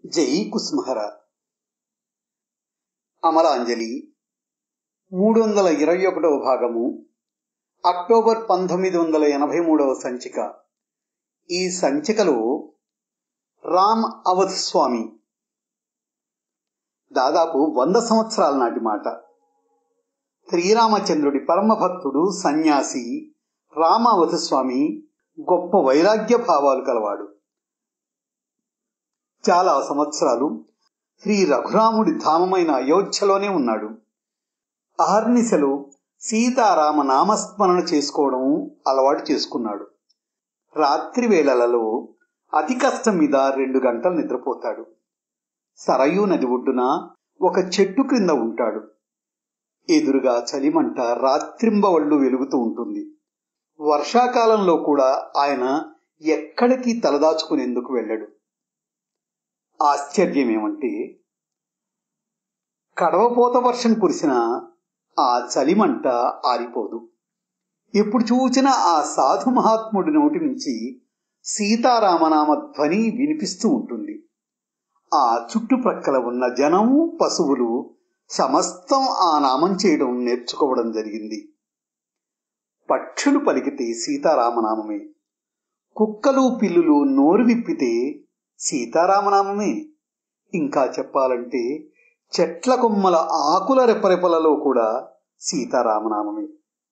జై కుస్మహర అమరాంజలి మూడు వందల ఇరవై ఒకటవ భాగము అక్టోబర్ పంతొమ్మిది వందల ఎనభై మూడవ సంచిక ఈ సంచికలో రామ్ అవధ్ స్వామి దాదాపు వంద సంవత్సరాల నాటి మాట శ్రీరామచంద్రుడి పరమభక్తుడు సన్యాసి రామావధ స్వామి గొప్ప వైరాగ్య భావాలు కలవాడు చాలా సంవత్సరాలు శ్రీ రఘురాముడి ధామమైన అయోధ్యలోనే ఉన్నాడు అహర్నిశలు సీతారామ నామస్మరణ చేసుకోవడం అలవాటు చేసుకున్నాడు రాత్రి వేళలలో అతి కష్టం మీద రెండు గంటలు నిద్రపోతాడు సరయూ నది ఒడ్డున ఒక చెట్టు క్రింద ఉంటాడు ఎదురుగా చలిమంట రాత్రింబవళ్ళు వెలుగుతూ ఉంటుంది వర్షాకాలంలో కూడా ఆయన ఎక్కడికి తలదాచుకునేందుకు వెళ్ళడు ఆశ్చర్యం ఏమంటే కడవపోత వర్షం కురిసిన ఆ చలిమంట ఆరిపోదు ఎప్పుడు చూచినా ఆ సాధు మహాత్ముడి నోటి నుంచి సీతారామనామ ధ్వని వినిపిస్తూ ఉంటుంది ఆ చుట్టుప్రక్కల ఉన్న జనము పశువులు సమస్తం ఆ నామం చేయడం నేర్చుకోవడం జరిగింది పక్షులు పలికితే సీతారామనామమే కుక్కలు పిల్లులు నోరు విప్పితే సీతారామనామమే ఇంకా చెప్పాలంటే చెట్ల కొమ్మల ఆకుల రెపరెపలలో కూడా సీతారామనామమే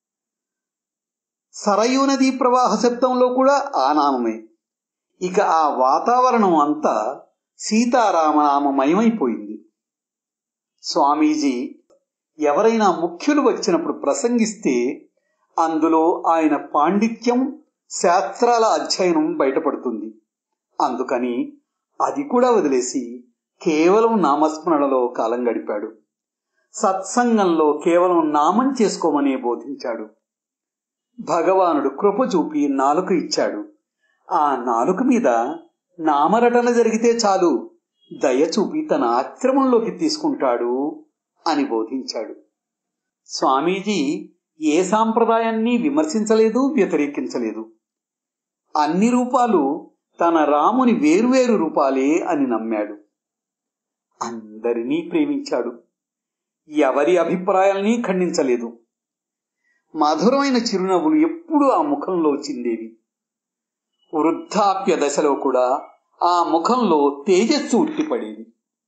సరయూ నదీ ప్రవాహ శబ్దంలో కూడా ఆ నామమే ఇక ఆ వాతావరణం అంతా సీతారామనామమయమైపోయింది స్వామీజీ ఎవరైనా ముఖ్యులు వచ్చినప్పుడు ప్రసంగిస్తే అందులో ఆయన పాండిత్యం శాస్త్రాల అధ్యయనం బయటపడుతుంది అందుకని అది కూడా వదిలేసి కేవలం నామస్మరణలో కాలం గడిపాడు సత్సంగంలో కేవలం నామం చేసుకోమని బోధించాడు భగవానుడు కృప చూపి నాలుక ఇచ్చాడు ఆ నాలుక మీద నామరటన జరిగితే చాలు దయ చూపి తన ఆశ్రమంలోకి తీసుకుంటాడు అని బోధించాడు స్వామీజీ ఏ సాంప్రదాయాన్ని విమర్శించలేదు వ్యతిరేకించలేదు అన్ని రూపాలు తన రాముని వేరువేరు రూపాలే అని నమ్మాడు అందరినీ ప్రేమించాడు ఎవరి అభిప్రాయాల్ని ఖండించలేదు మధురమైన చిరునవ్వులు ఎప్పుడూ ఆ ముఖంలో చిందేవి వృద్ధాప్య దశలో కూడా ఆ ముఖంలో తేజస్సు ఉట్టిపడేది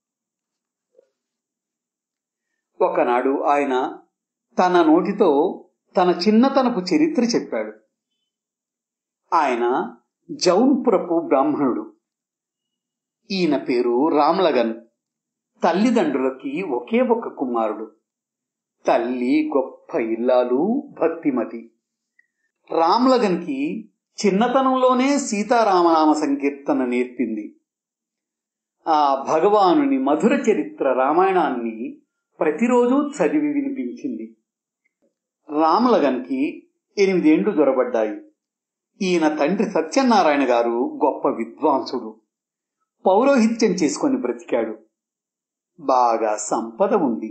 ఒకనాడు ఆయన తన నోటితో తన చిన్నతనపు చరిత్ర చెప్పాడు ఆయన జౌన్పురపు బ్రాహ్మణుడు ఈయన పేరు రామ్లగన్ తల్లిదండ్రులకి ఒకే ఒక కుమారుడు తల్లి గొప్ప ఇల్లాలు భక్తిమతి రామ్లగన్కి చిన్నతనంలోనే సీతారామనామ సంకీర్తన నేర్పింది ఆ భగవానుని మధుర చరిత్ర రామాయణాన్ని ప్రతిరోజు చదివి వినిపించింది రామలగన్కి ఎనిమిదేండ్లు జొరబడ్డాయి ఈయన తండ్రి సత్యనారాయణ గారు గొప్ప విద్వాంసుడు పౌరోహిత్యం చేసుకొని బ్రతికాడు బాగా సంపద ఉంది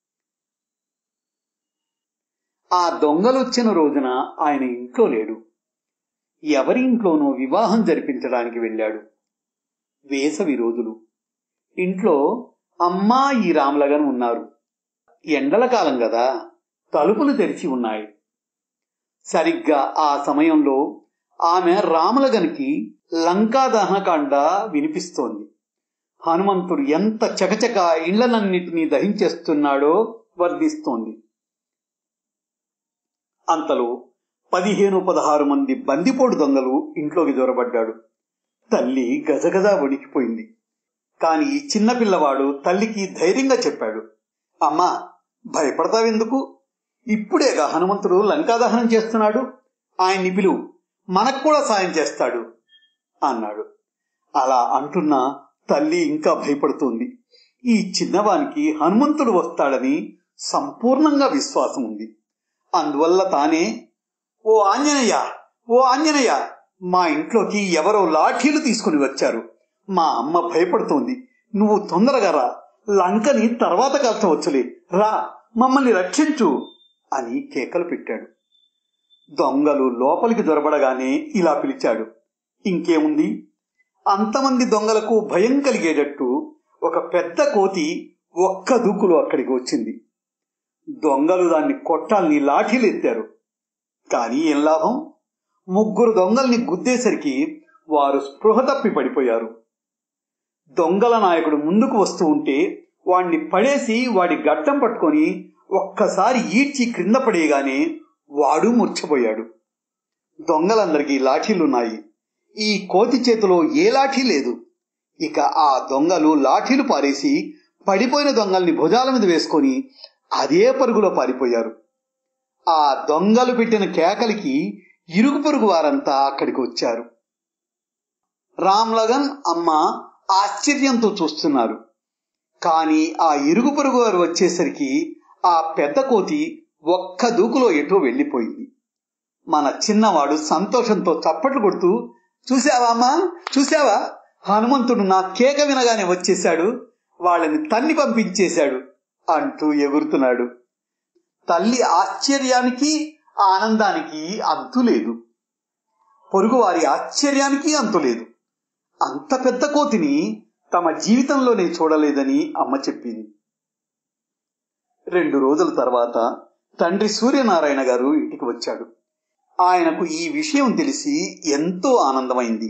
ఆ దొంగలొచ్చిన రోజున ఆయన ఇంట్లో లేడు ఎవరి ఇంట్లోనో వివాహం జరిపించడానికి వెళ్ళాడు వేసవి రోజులు ఇంట్లో అమ్మా ఈ రామలగన్ ఉన్నారు ఎండల కాలం కదా తలుపులు తెరిచి ఉన్నాయి సరిగ్గా ఆ సమయంలో ఆమె రామలగనికి లంకా దహనకాండ వినిపిస్తోంది హనుమంతుడు ఎంత చకచక ఇళ్లనన్నిటినీ దహించేస్తున్నాడో వర్ధిస్తోంది అంతలో పదిహేను పదహారు మంది బందిపోడు దొంగలు ఇంట్లోకి దొరబడ్డాడు తల్లి గజగజ వణికిపోయింది కాని ఈ చిన్న పిల్లవాడు తల్లికి ధైర్యంగా చెప్పాడు అమ్మా భయపడతావెందుకు ఇప్పుడేగా హనుమంతుడు లంకాదహనం చేస్తున్నాడు ఆయన్ని పిలువు మనకు కూడా సాయం చేస్తాడు అన్నాడు అలా అంటున్నా తల్లి ఇంకా భయపడుతోంది ఈ చిన్నవానికి హనుమంతుడు వస్తాడని సంపూర్ణంగా విశ్వాసం ఉంది అందువల్ల తానే ఓ ఆంజనేయ ఓ ఆంజనేయ మా ఇంట్లోకి ఎవరో లాఠీలు తీసుకుని వచ్చారు మా అమ్మ భయపడుతోంది నువ్వు తొందరగా రా లంకని తర్వాత కాల్చవచ్చులే రా మమ్మల్ని రక్షించు అని కేకలు పెట్టాడు దొంగలు లోపలికి దొరబడగానే ఇలా పిలిచాడు ఇంకేముంది అంతమంది దొంగలకు భయం కలిగేటట్టు ఒక పెద్ద కోతి ఒక్క దూకులో అక్కడికి వచ్చింది దొంగలు దాన్ని కొట్టాలని లాఠీలు ఎత్తారు కానీ ఏం లాభం ముగ్గురు దొంగల్ని గుద్దేసరికి వారు స్పృహ తప్పి పడిపోయారు దొంగల నాయకుడు ముందుకు వస్తూ ఉంటే వాణ్ణి పడేసి వాడి గడ్డం పట్టుకొని ఒక్కసారి ఈడ్చి క్రింద పడేయగానే వాడు మూర్ఛపోయాడు దొంగలందరికీ లాఠీలున్నాయి ఈ కోతి చేతిలో ఏ లాఠీ లేదు ఇక ఆ దొంగలు లాఠీలు పారేసి పడిపోయిన దొంగల్ని భుజాల మీద వేసుకొని అదే పరుగులో పారిపోయారు ఆ దొంగలు పెట్టిన కేకలికి ఇరుగు పొరుగు వారంతా అక్కడికి వచ్చారు రామ్లగన్ అమ్మ ఆశ్చర్యంతో చూస్తున్నారు కానీ ఆ ఇరుగు పొరుగు వారు వచ్చేసరికి ఆ పెద్ద కోతి ఒక్క దూకులో ఎటో వెళ్ళిపోయింది మన చిన్నవాడు సంతోషంతో చప్పట్లు కొడుతూ చూసావా అమ్మా చూసావా హనుమంతుడు నా కేక వినగానే వచ్చేశాడు వాళ్ళని తన్ని పంపించేశాడు అంటూ ఎగురుతున్నాడు తల్లి ఆశ్చర్యానికి ఆనందానికి అంతు లేదు పొరుగువారి ఆశ్చర్యానికి అంతు లేదు అంత పెద్ద కోతిని తమ జీవితంలోనే చూడలేదని అమ్మ చెప్పింది రెండు రోజుల తర్వాత తండ్రి సూర్యనారాయణ గారు ఇంటికి వచ్చాడు ఆయనకు ఈ విషయం తెలిసి ఎంతో ఆనందమైంది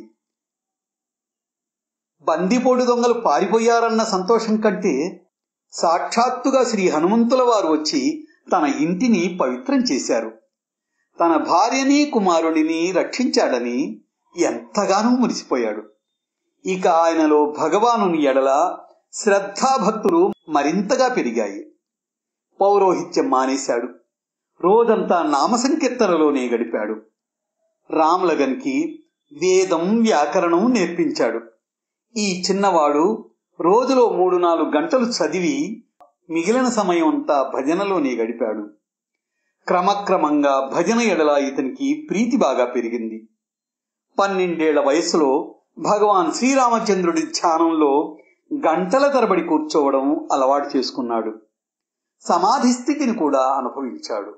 బందిపోటు దొంగలు పారిపోయారన్న సంతోషం కంటే సాక్షాత్తుగా శ్రీ హనుమంతుల వారు వచ్చి తన ఇంటిని పవిత్రం చేశారు తన భార్యని కుమారుడిని రక్షించాడని ఎంతగానో మురిసిపోయాడు ఇక ఆయనలో భగవానుని ఎడల శ్రద్ధాభక్తులు మరింతగా పెరిగాయి పౌరోహిత్యం మానేశాడు రోజంతా నామసంకీర్తనలోనే గడిపాడు రామ్లగన్కి వేదం వ్యాకరణం నేర్పించాడు ఈ చిన్నవాడు రోజులో మూడు నాలుగు గంటలు చదివి మిగిలిన సమయం అంతా భజనలోనే గడిపాడు క్రమక్రమంగా భజన ఎడల ఇతనికి ప్రీతి బాగా పెరిగింది పన్నెండేళ్ల వయసులో భగవాన్ శ్రీరామచంద్రుడి ధ్యానంలో గంటల తరబడి కూర్చోవడం అలవాటు చేసుకున్నాడు సమాధి స్థితిని కూడా అనుభవించాడు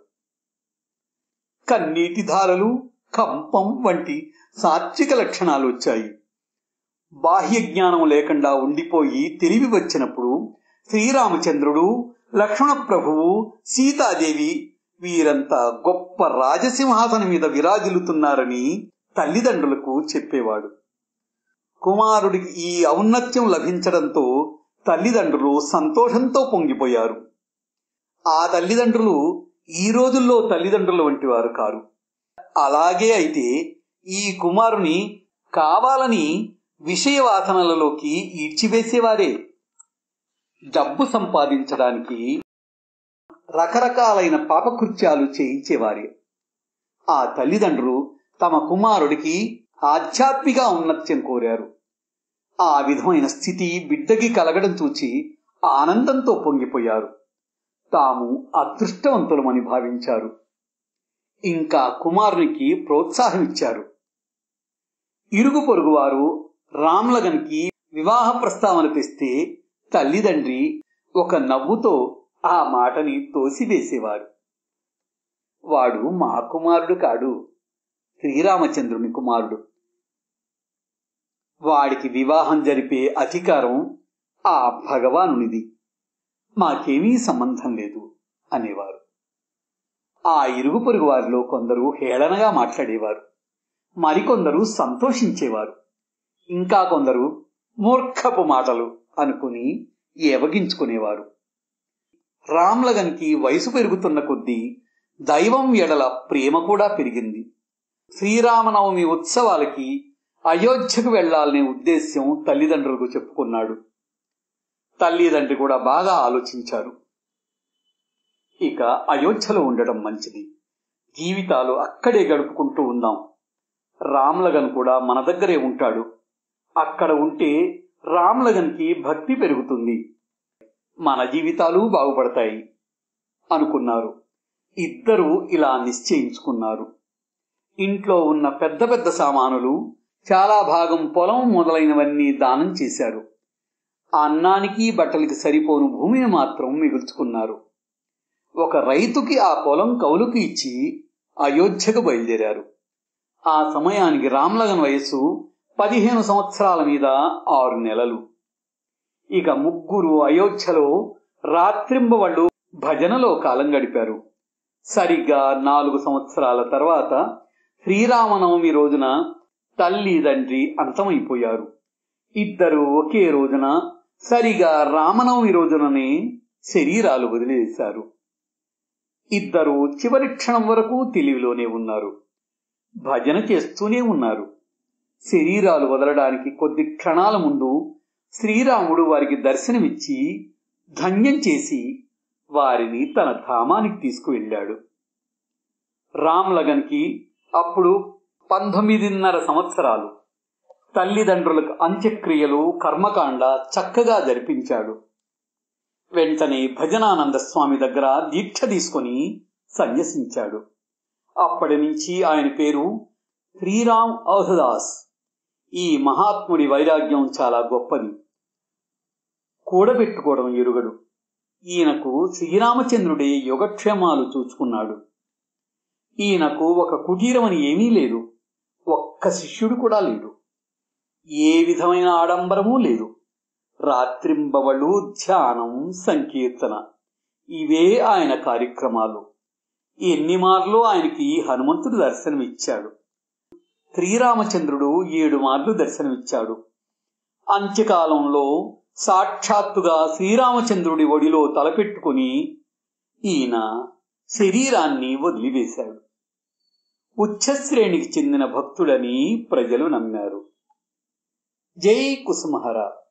కన్నీటి ధారలు కంపం వంటి సాత్విక లక్షణాలు వచ్చాయి బాహ్య జ్ఞానం లేకుండా ఉండిపోయి తెలివి వచ్చినప్పుడు శ్రీరామచంద్రుడు లక్ష్మణ ప్రభువు సీతాదేవి వీరంతా గొప్ప రాజసింహాసనం మీద విరాజిల్లుతున్నారని తల్లిదండ్రులకు చెప్పేవాడు కుమారుడికి ఈ ఔన్నత్యం లభించడంతో తల్లిదండ్రులు సంతోషంతో పొంగిపోయారు ఆ తల్లిదండ్రులు ఈ రోజుల్లో తల్లిదండ్రుల వంటి వారు కారు అలాగే అయితే ఈ కుమారుని కావాలని విషయవాసనలలోకి ఈడ్చివేసేవారే డబ్బు సంపాదించడానికి రకరకాలైన పాపకృత్యాలు చేయించేవారే ఆ తల్లిదండ్రులు తమ కుమారుడికి ఆధ్యాత్మిక ఔన్నత్యం కోరారు ఆ విధమైన స్థితి బిడ్డకి కలగడం చూచి ఆనందంతో పొంగిపోయారు తాము అదృష్టవంతులమని భావించారు ఇంకా కుమారునికి ప్రోత్సాహం ఇచ్చారు ఇరుగు పొరుగువారు రామ్లగన్కి వివాహ ప్రస్తావన తెస్తే తల్లిదండ్రి ఒక నవ్వుతో ఆ మాటని తోసివేసేవారు వాడు మా కుమారుడు కాడు శ్రీరామచంద్రుని కుమారుడు వాడికి వివాహం జరిపే అధికారం ఆ భగవానునిది మాకేమీ సంబంధం లేదు అనేవారు ఆ ఇరుగు పొరుగు వారిలో కొందరు హేళనగా మాట్లాడేవారు మరికొందరు సంతోషించేవారు ఇంకా కొందరు మూర్ఖపు మాటలు అనుకుని ఏవగించుకునేవారు రామ్లగన్కి వయసు పెరుగుతున్న కొద్దీ దైవం ఎడల ప్రేమ కూడా పెరిగింది శ్రీరామనవమి ఉత్సవాలకి అయోధ్యకు వెళ్లాలనే ఉద్దేశ్యం తల్లిదండ్రులకు చెప్పుకున్నాడు తల్లిదండ్రి కూడా బాగా ఆలోచించారు ఇక అయోధ్యలో ఉండడం మంచిది జీవితాలు అక్కడే గడుపుకుంటూ ఉందాం రామ్లగన్ కూడా మన దగ్గరే ఉంటాడు అక్కడ ఉంటే రామ్లగన్కి భక్తి పెరుగుతుంది మన జీవితాలు బాగుపడతాయి అనుకున్నారు ఇద్దరూ ఇలా నిశ్చయించుకున్నారు ఇంట్లో ఉన్న పెద్ద పెద్ద సామానులు చాలా భాగం పొలం మొదలైనవన్నీ దానం చేశారు అన్నానికి బట్టలకి సరిపోను భూమిని మాత్రం మిగుల్చుకున్నారు ఒక రైతుకి ఆ పొలం కౌలుకి ఇచ్చి అయోధ్యకు బయలుదేరారు ఆ సమయానికి రామ్లగన్ వయస్సు పదిహేను సంవత్సరాల మీద ఆరు నెలలు ఇక ముగ్గురు అయోధ్యలో రాత్రింబవళ్ళు భజనలో కాలం గడిపారు సరిగ్గా నాలుగు సంవత్సరాల తర్వాత శ్రీరామనవమి రోజున తల్లి తండ్రి అంతమైపోయారు ఇద్దరు ఒకే రోజున సరిగా రామనవమి రోజుననే శరీరాలు వదిలేశారు ఇద్దరు చివరి క్షణం వరకు తెలివిలోనే ఉన్నారు భజన చేస్తూనే ఉన్నారు శరీరాలు వదలడానికి కొద్ది క్షణాల ముందు శ్రీరాముడు వారికి దర్శనమిచ్చి ధన్యం చేసి వారిని తన ధామానికి తీసుకువెళ్ళాడు రామ్లగన్కి అప్పుడు పంతొమ్మిదిన్నర సంవత్సరాలు తల్లిదండ్రులకు అంత్యక్రియలు కర్మకాండ చక్కగా జరిపించాడు వెంటనే భజనానంద స్వామి దగ్గర దీక్ష తీసుకొని సన్యసించాడు అప్పటి నుంచి ఆయన పేరు శ్రీరామ్ ఔహదాస్ ఈ మహాత్ముడి వైరాగ్యం చాలా గొప్పది కూడబెట్టుకోవడం ఎరుగడు ఈయనకు శ్రీరామచంద్రుడే యోగక్షేమాలు చూచుకున్నాడు ఈయనకు ఒక కుటీరమని ఏమీ లేదు ఒక్క శిష్యుడు కూడా లేడు ఏ విధమైన ఆడంబరమూ లేదు రాత్రింబవళ్ళు ధ్యానం సంకీర్తన ఇవే ఆయన కార్యక్రమాలు ఎన్ని మార్లు ఆయనకి హనుమంతుడు దర్శనమిచ్చాడు శ్రీరామచంద్రుడు ఏడు మార్లు దర్శనమిచ్చాడు అంత్యకాలంలో సాక్షాత్తుగా శ్రీరామచంద్రుడి ఒడిలో తలపెట్టుకుని ఈయన శరీరాన్ని వదిలివేశాడు ఉచ్చశ్రేణికి చెందిన భక్తుడని ప్రజలు నమ్మారు జై కుసుమహర